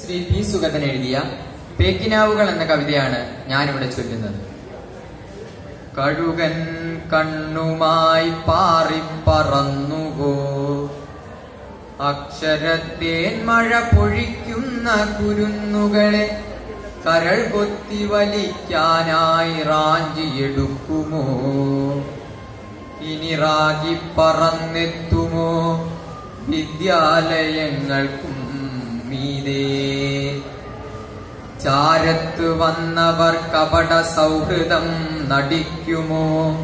Shri P Sugathan എഴുതിയ പേക്കിനാവുകൾ എന്ന കവിതയാണ് ഞാനിവിടെ ചൊല്ലുന്നത് കഴുകൻ കണ്ണുമായി പാറിപ്പറന്നുവോ അക്ഷരത്തേൻ മഴ പൊഴിക്കുന്ന കുരുന്നുകളെ കരൾ കൊത്തി വലിക്കാനായി റാഞ്ചിയെടുക്കുമോ ഇനി റാഗി പറന്നെത്തുമോ വിദ്യാലയങ്ങൾക്കും മീതേ ചാരത്ത് വന്നവർ കപട സൗഹൃദം നടിക്കുമോ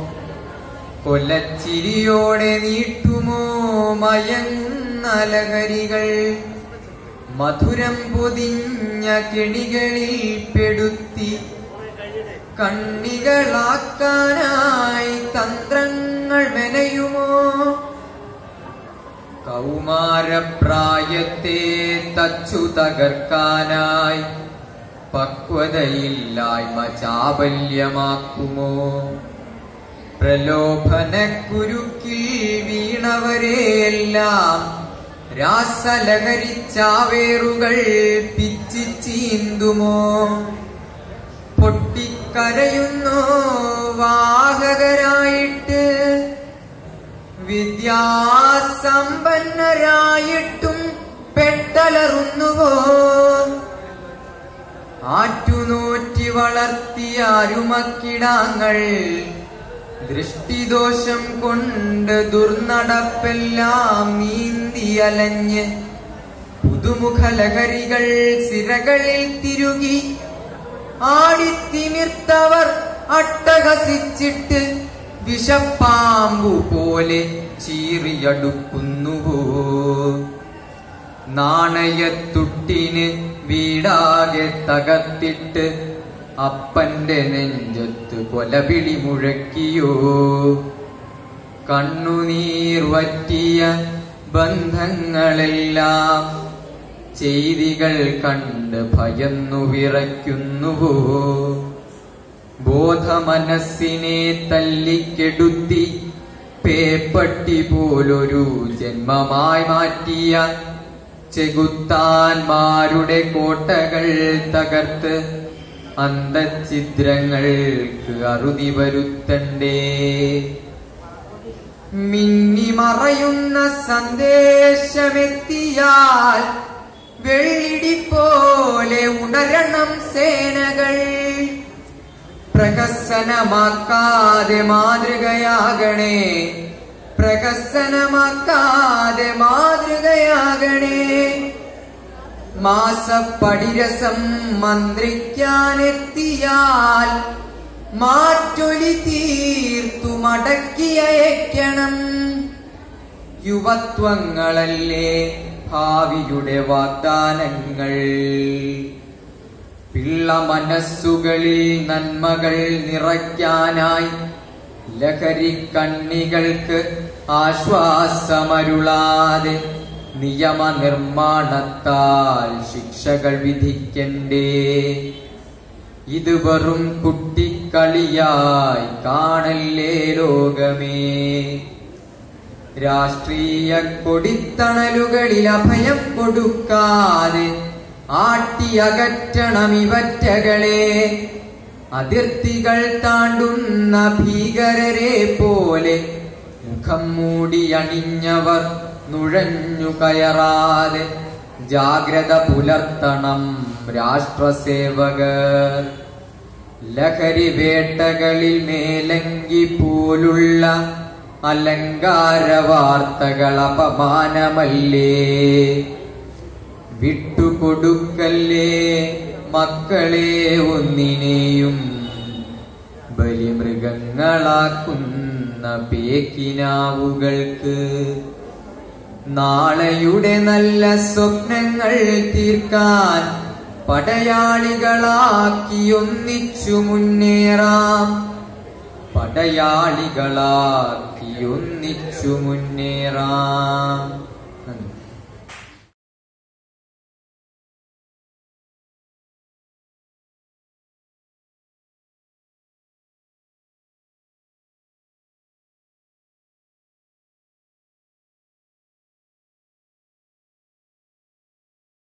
കൊലച്ചിരിയോടെ നീട്ടുമോ മയങ്ങുന്ന ലഹരികൾ മധുരം പൊതിഞ്ഞ കെണികളിൽ പെടുത്തി കണ്ണികളാക്കാനായി തന്ത്രങ്ങൾ മെനയുമോ കൗമാരപ്രായത്തെ തച്ചു തകർക്കാനായി പക്വതയില്ലായ്മ ചാബല്യമാക്കുമോ പ്രലോഭനക്കുരുക്കിൽ വീണവരെയെല്ലാം രാസലഹരിച്ചാവേറുകൾ പിച്ചി ചീന്തുമോ പൊട്ടിക്കരയുന്നു വാഹകരായിട്ട് വിദ്യാസമ്പന്നരായിട്ടും പെട്ടലറുന്നുവോ ആറ്റുനൂറ്റി വളർത്തിയ അരുമക്കിടാങ്ങൾ ദൃഷ്ടിദോഷം കൊണ്ട് ദുർനടപ്പെല്ലാം നീന്തിയലഞ്ഞ് പുതുമുഖ ലഹരികൾ സിരകളിൽ തിരുകി ആടിത്തിമിർത്തവർ അട്ടഹസിച്ചിട്ട് വിഷപ്പാമ്പു പോലെ ചീറിയടുക്കുന്നുവോ നാണയത്തുട്ടിന് വീടാകെ തകർത്തിട്ട് അപ്പന്റെ നെഞ്ചത്ത് കൊലവിളി മുഴക്കിയോ കണ്ണുനീർ വറ്റിയ ബന്ധങ്ങളെല്ലാം ചെയ്തികൾ കണ്ട് ഭയന്നു വിറയ്ക്കുന്നുവോ ബോധമനസ്സിനെ തല്ലിക്കെടുത്തി പേപ്പട്ടി പോലൊരു ജന്മമായി മാറ്റിയ ചെകുത്താന്മാരുടെ കോട്ടകൾ തകർത്ത് അന്തഛിദ്രങ്ങൾക്ക് അറുതി വരുത്തണ്ടേ മിന്നിമറയുന്ന സന്ദേശമെത്തിയാൽ വെള്ളിടി പോലെ ഉണരണം സേനകൾ പ്രഹസനമാക്കാതെ മാതൃകയാകണേ പ്രഹസനമാക്കാതെ മാതൃകയാകണേ മാസപ്പടിരസം മന്ത്രിക്കാനെത്തിയാൽ മാറ്റൊലി തീർത്തു മടക്കിയയക്കണം യുവത്വങ്ങളല്ലേ ഭാവിയുടെ വാഗ്ദാനങ്ങൾ പിള്ള മനസ്സുകളിൽ നന്മകൾ നിറയ്ക്കാനായി ലഹരി കണ്ണികൾക്ക് ആശ്വാസമരുളാതെ നിയമനിർമ്മാണത്താൽ ശിക്ഷകൾ വിധിക്കണ്ടേ ഇത് വെറും കുട്ടിക്കളിയായി കാണല്ലേ ലോകമേ രാഷ്ട്രീയ കൊടിത്തണലുകളിൽ അഭയം കൊടുക്കാതെ ആട്ടിയകറ്റണം ഇവറ്റകളെ അതിർത്തികൾ താണ്ടുന്ന ഭീകരരെ പോലെ മുഖം മൂടി അണിഞ്ഞവർ നുഴഞ്ഞു കയറാതെ ജാഗ്രത പുലർത്തണം രാഷ്ട്രസേവകർ ലഹരി വേട്ടകളിൽ മേലങ്കി പോലുള്ള അലങ്കാര വാർത്തകൾ അപമാനമല്ലേ വിട്ടുകൊടുക്കല്ലേ മക്കളെ ഒന്നിനെയും ബലിമൃഗങ്ങളാക്കുന്ന പേക്കിനാവുകൾക്ക് നാളെയുടെ നല്ല സ്വപ്നങ്ങൾ തീർക്കാൻ പടയാളികളാക്കി ഒന്നിച്ചു മുന്നേറാം പടയാളികളാക്കി ഒന്നിച്ചു മുന്നേറാം